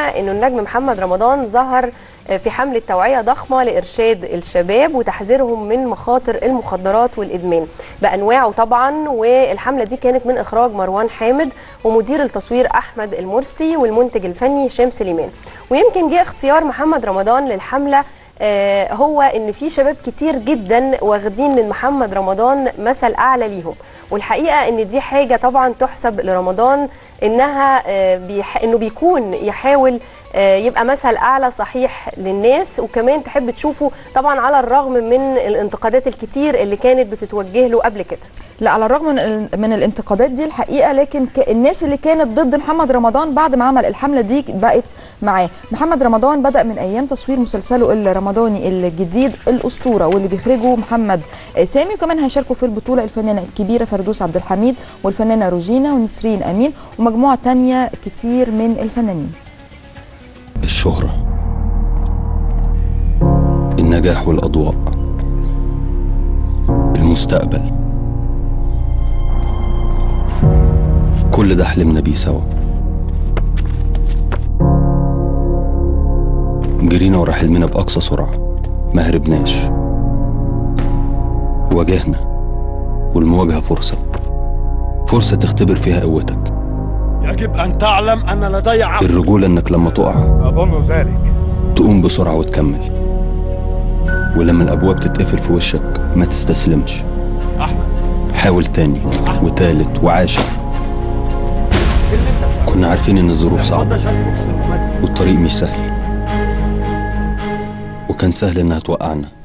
انه النجم محمد رمضان ظهر في حملة توعية ضخمة لإرشاد الشباب وتحذيرهم من مخاطر المخدرات والإدمان بأنواعه طبعا والحملة دي كانت من إخراج مروان حامد ومدير التصوير أحمد المرسي والمنتج الفني هشام سليمان ويمكن جه اختيار محمد رمضان للحملة آه، هو ان في شباب كتير جدا واخدين من محمد رمضان مثل اعلى ليهم والحقيقه ان دي حاجه طبعا تحسب لرمضان انها آه، بيح... انه بيكون يحاول آه، يبقى مثل اعلى صحيح للناس وكمان تحب تشوفه طبعا على الرغم من الانتقادات الكتير اللي كانت بتتوجه له قبل كده لا على الرغم من ال- من الانتقادات دي الحقيقه لكن ك- الناس اللي كانت ضد محمد رمضان بعد ما عمل الحمله دي بقت معاه محمد رمضان بدا من ايام تصوير مسلسله الرمضاني الجديد الاسطوره واللي بيخرجه محمد سامي وكمان هيشاركوا في البطوله الفنانه الكبيره فردوس عبد الحميد والفنانه روجينا ونسرين امين ومجموعه تانية كتير من الفنانين الشهرة النجاح والأضواء المستقبل كل ده حلمنا بيه سوا جرينا ورا حلمنا بأقصى سرعة ما هربناش واجهنا والمواجهة فرصة فرصة تختبر فيها قوتك يجب أن تعلم أن لدي عقل الرجولة إنك لما تقع أظن ذلك تقوم بسرعة وتكمل ولما الأبواب تتقفل في وشك ما تستسلمش أحمد حاول تاني وتالت وعاشر كنا عارفين إن الظروف صعبة والطريق مش سهل وكان سهل إنها توقعنا